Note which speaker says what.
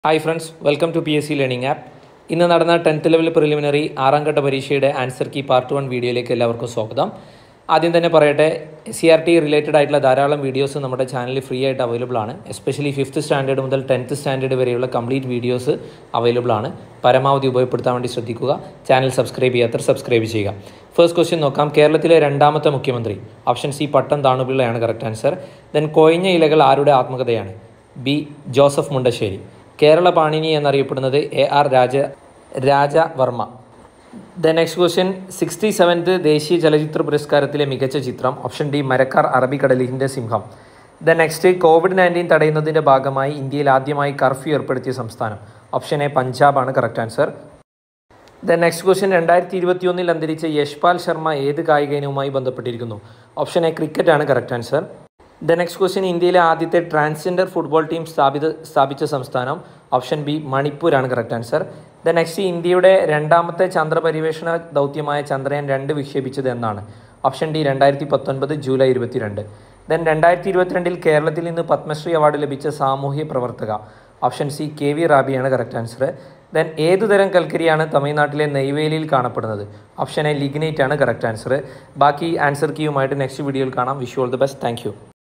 Speaker 1: hi friends welcome to P S C learning app ഇന്ന് നടന്ന tenth level preliminary ആറാം ഘട്ട പരീക്ഷയുടെ ആൻസർ കീ പാർട്ട് വൺ വീഡിയോയിലേക്ക് എല്ലാവർക്കും സ്വാഗതം ആദ്യം തന്നെ പറയട്ടെ സി ആർ ടി റിലേറ്റഡ് ആയിട്ടുള്ള ധാരാളം വീഡിയോസ് നമ്മുടെ ചാനലിൽ ഫ്രീ ആയിട്ട് അവൈലബിൾ ആണ് എസ്പെഷ്യലി ഫിഫ്ത്ത് സ്റ്റാൻഡേർഡ് മുതൽ ടെൻത്ത് സ്റ്റാൻഡേർഡ് വരെയുള്ള കംപ്ലീറ്റ് വീഡിയോസ് അവൈലബിൾ ആണ് പരമാവധി ഉപയോഗപ്പെടുത്താൻ വേണ്ടി ശ്രദ്ധിക്കുക ചാനൽ സബ്സ്ക്രൈബ് ചെയ്യാത്തവർ സബ്സ്ക്രൈബ് ചെയ്യുക ഫസ്റ്റ് ക്വസ്റ്റ്യൻ നോക്കാം കേരളത്തിലെ രണ്ടാമത്തെ മുഖ്യമന്ത്രി ഓപ്ഷൻ സി പട്ടം താണുപിള്ളയാണ് കറക്റ്റ് ആൻസർ ദെൻ കൊഴിഞ്ഞ ഇലകൾ ആരുടെ ആത്മകഥയാണ് ബി ജോസഫ് മുണ്ടശ്ശേരി കേരള പാണിനി എന്നറിയപ്പെടുന്നത് A R Raja Rajavarma the next question sixty seventh ദേശീയ ചലച്ചിത്ര പുരസ്കാരത്തിലെ മികച്ച ചിത്രം ഓപ്ഷൻ ഡി മരക്കാർ അറബിക്കടലിൻ്റെ സിംഹം ദ നെക്സ്റ്റ് കോവിഡ് നയൻറ്റീൻ തടയുന്നതിൻ്റെ ഭാഗമായി ഇന്ത്യയിൽ ആദ്യമായി കർഫ്യൂ ഏർപ്പെടുത്തിയ സംസ്ഥാനം ഓപ്ഷൻ എ പഞ്ചാബാണ് correct answer the next question രണ്ടായിരത്തി ഇരുപത്തിയൊന്നിൽ അന്തരിച്ച യശ്പാൽ ശർമ്മ ഏത് കായിക ഇനവുമായി ബന്ധപ്പെട്ടിരിക്കുന്നു ഓപ്ഷൻ എ ക്രിക്കറ്റ് ആണ് correct answer the next question ഇന്ത്യയിലെ ആദ്യത്തെ ട്രാൻസ്ജെൻഡർ ഫുട്ബോൾ ടീം സ്ഥാപിത സ്ഥാപിച്ച സംസ്ഥാനം ഓപ്ഷൻ ബി മണിപ്പൂർ ആണ് കറക്റ്റ് ആൻസർ ദ നെക്സ്റ്റ് ഇന്ത്യയുടെ രണ്ടാമത്തെ ചന്ദ്രപരിവേഷണ ദൗത്യമായ ചന്ദ്രയാൻ രണ്ട് വിക്ഷേപിച്ചത് എന്നാണ് ഓപ്ഷൻ ഡി രണ്ടായിരത്തി പത്തൊൻപത് ജൂലൈ ഇരുപത്തിരണ്ട് ദെൻ രണ്ടായിരത്തി ഇരുപത്തിരണ്ടിൽ കേരളത്തിൽ നിന്ന് പത്മശ്രീ അവാർഡ് ലഭിച്ച സാമൂഹ്യ പ്രവർത്തക ഓപ്ഷൻ സി കെ വി റാബിയാണ് കറക്റ്റ് ആൻസർ ദെൻ ഏതു തരം കൽക്കരിയാണ് തമിഴ്നാട്ടിലെ നെയ്വേലിയിൽ കാണപ്പെടുന്നത് ഓപ്ഷൻ എ ലിഗ്നൈറ്റ് ആണ് കറക്റ്റ് ആൻസർ ബാക്കി ആൻസർ കീയുമായിട്ട് നെക്സ്റ്റ് വീഡിയോയിൽ കാണാം wish all the best thank